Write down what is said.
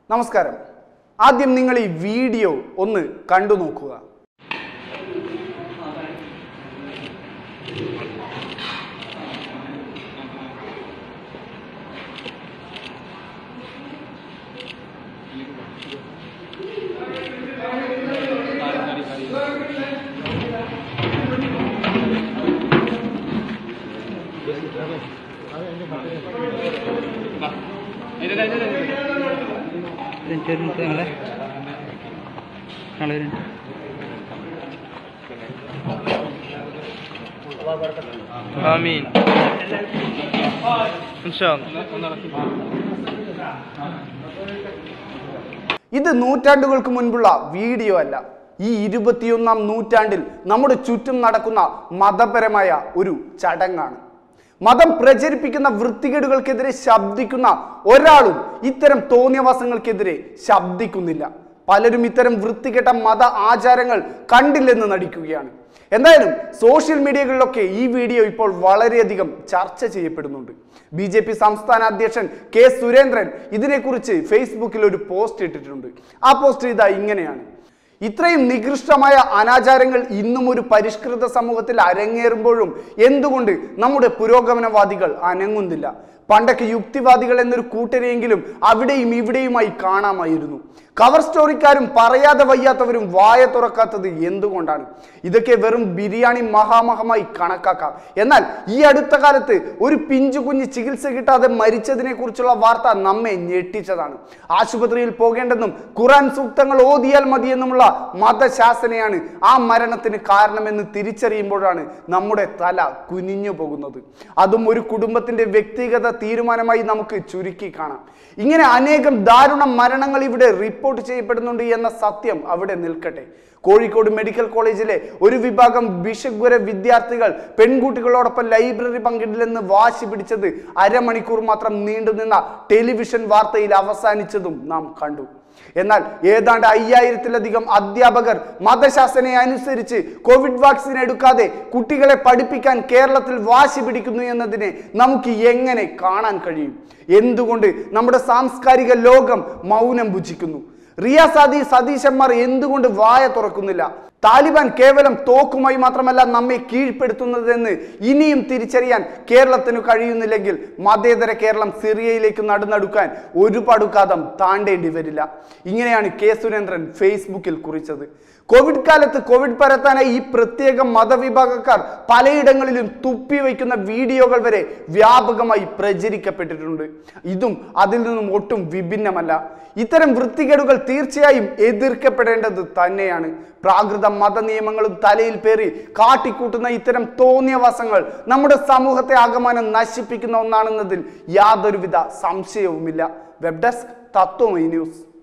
നമസ്കാരം ആദ്യം നിങ്ങൾ ഈ വീഡിയോ ഒന്ന് കണ്ടു നോക്കുക മിനിറ്റ് ഒരു മിനിറ്റ് ഞങ്ങളെ ഞങ്ങളെ ഒരു മിനിറ്റ് آمين إن شاء الله ഇത് നൂറ്റാണ്ടുകൾക്ക് മുൻപുള്ള വീഡിയോ അല്ല ഈ ഇരുപത്തിയൊന്നാം നൂറ്റാണ്ടിൽ നമ്മുടെ ചുറ്റും നടക്കുന്ന മതപരമായ ഒരു ചടങ്ങാണ് മതം പ്രചരിപ്പിക്കുന്ന വൃത്തികേടുകൾക്കെതിരെ ശബ്ദിക്കുന്ന ഒരാളും ഇത്തരം തോന്നിയവാസങ്ങൾക്കെതിരെ ശബ്ദിക്കുന്നില്ല പലരും ഇത്തരം വൃത്തികെട്ട മത ആചാരങ്ങൾ കണ്ടില്ലെന്ന് നടിക്കുകയാണ് എന്തായാലും സോഷ്യൽ മീഡിയകളിലൊക്കെ ഈ വീഡിയോ ഇപ്പോൾ വളരെയധികം ചർച്ച ചെയ്യപ്പെടുന്നുണ്ട് ബി ജെ പി സംസ്ഥാന അധ്യക്ഷൻ കെ സുരേന്ദ്രൻ ഇതിനെക്കുറിച്ച് ഫേസ്ബുക്കിൽ ഒരു പോസ്റ്റ് ഇട്ടിട്ടുണ്ട് ആ പോസ്റ്റ് ഇതാ ഇങ്ങനെയാണ് ഇത്രയും നികൃഷ്ടമായ അനാചാരങ്ങൾ ഇന്നും ഒരു പരിഷ്കൃത സമൂഹത്തിൽ അരങ്ങേറുമ്പോഴും എന്തുകൊണ്ട് നമ്മുടെ പുരോഗമനവാദികൾ അനങ്ങുന്നില്ല പണ്ടൊക്കെ യുക്തിവാദികൾ എന്നൊരു കൂട്ടരെയെങ്കിലും അവിടെയും ഇവിടെയുമായി കാണാമായിരുന്നു കവർ സ്റ്റോറിക്കാരും പറയാതെ വയ്യാത്തവരും വായ തുറക്കാത്തത് എന്തുകൊണ്ടാണ് ഇതൊക്കെ വെറും ബിരിയാണി മഹാമഹമായി കണക്കാക്കാം എന്നാൽ ഈ അടുത്ത കാലത്ത് ഒരു പിഞ്ചു കുഞ്ഞ് ചികിത്സ കിട്ടാതെ മരിച്ചതിനെ കുറിച്ചുള്ള വാർത്ത നമ്മെ ഞെട്ടിച്ചതാണ് ആശുപത്രിയിൽ പോകേണ്ടെന്നും ഖുറാൻ സൂക്തങ്ങൾ ഓതിയാൽ മതിയെന്നുമുള്ള മതശാസനയാണ് ആ മരണത്തിന് കാരണമെന്ന് തിരിച്ചറിയുമ്പോഴാണ് നമ്മുടെ തല കുനിഞ്ഞു പോകുന്നത് അതും ഒരു കുടുംബത്തിന്റെ വ്യക്തിഗത തീരുമാനമായി നമുക്ക് ചുരുക്കി കാണാം ഇങ്ങനെ അനേകം ദാരുണ മരണങ്ങൾ ഇവിടെ റിപ്പോർട്ട് ചെയ്യപ്പെടുന്നുണ്ട് എന്ന സത്യം അവിടെ നിൽക്കട്ടെ കോഴിക്കോട് മെഡിക്കൽ കോളേജിലെ ഒരു വിഭാഗം ബിഷഗ്വര വിദ്യാർത്ഥികൾ പെൺകുട്ടികളോടൊപ്പം ലൈബ്രറി പങ്കിടില്ലെന്ന് വാശി പിടിച്ചത് അരമണിക്കൂർ മാത്രം നീണ്ടുനിന്ന ടെലിവിഷൻ വാർത്തയിൽ അവസാനിച്ചതും നാം കണ്ടു എന്നാൽ ഏതാണ്ട് അയ്യായിരത്തിലധികം അധ്യാപകർ മതശാസനയെ അനുസരിച്ച് കോവിഡ് വാക്സിൻ എടുക്കാതെ കുട്ടികളെ പഠിപ്പിക്കാൻ കേരളത്തിൽ വാശി പിടിക്കുന്നു എന്നതിനെ നമുക്ക് എങ്ങനെ കാണാൻ കഴിയും എന്തുകൊണ്ട് നമ്മുടെ സാംസ്കാരിക ലോകം മൗനം ഭുജിക്കുന്നു റിയ സാദി സതീശന്മാർ എന്തുകൊണ്ട് വായ തുറക്കുന്നില്ല താലിബാൻ കേവലം തോക്കുമായി മാത്രമല്ല നമ്മെ കീഴ്പ്പെടുത്തുന്നതെന്ന് ഇനിയും തിരിച്ചറിയാൻ കേരളത്തിന് കഴിയുന്നില്ലെങ്കിൽ മതേതര കേരളം സിറിയയിലേക്ക് നടന്നെടുക്കാൻ ഒരുപാട് കാലം താണ്ടേണ്ടി വരില്ല ഇങ്ങനെയാണ് കെ സുരേന്ദ്രൻ ഫേസ്ബുക്കിൽ കുറിച്ചത് കോവിഡ് കാലത്ത് കോവിഡ് പരത്താനായി ഈ പ്രത്യേക മതവിഭാഗക്കാർ പലയിടങ്ങളിലും തുപ്പി വയ്ക്കുന്ന വീഡിയോകൾ വരെ വ്യാപകമായി പ്രചരിക്കപ്പെട്ടിട്ടുണ്ട് ഇതും അതിൽ നിന്നും ഒട്ടും വിഭിന്നമല്ല ഇത്തരം വൃത്തികേടുകൾ തീർച്ചയായും എതിർക്കപ്പെടേണ്ടത് തന്നെയാണ് പ്രാകൃത മത നിയമങ്ങളും തലയിൽ പേറി കാട്ടിക്കൂട്ടുന്ന ഇത്തരം തോന്നിയവാസങ്ങൾ നമ്മുടെ സമൂഹത്തെ ആകമാനം നശിപ്പിക്കുന്ന ഒന്നാണെന്നതിൽ യാതൊരുവിധ സംശയവുമില്ല വെബ് ഡെസ്ക് തത്വമൈ ന്യൂസ്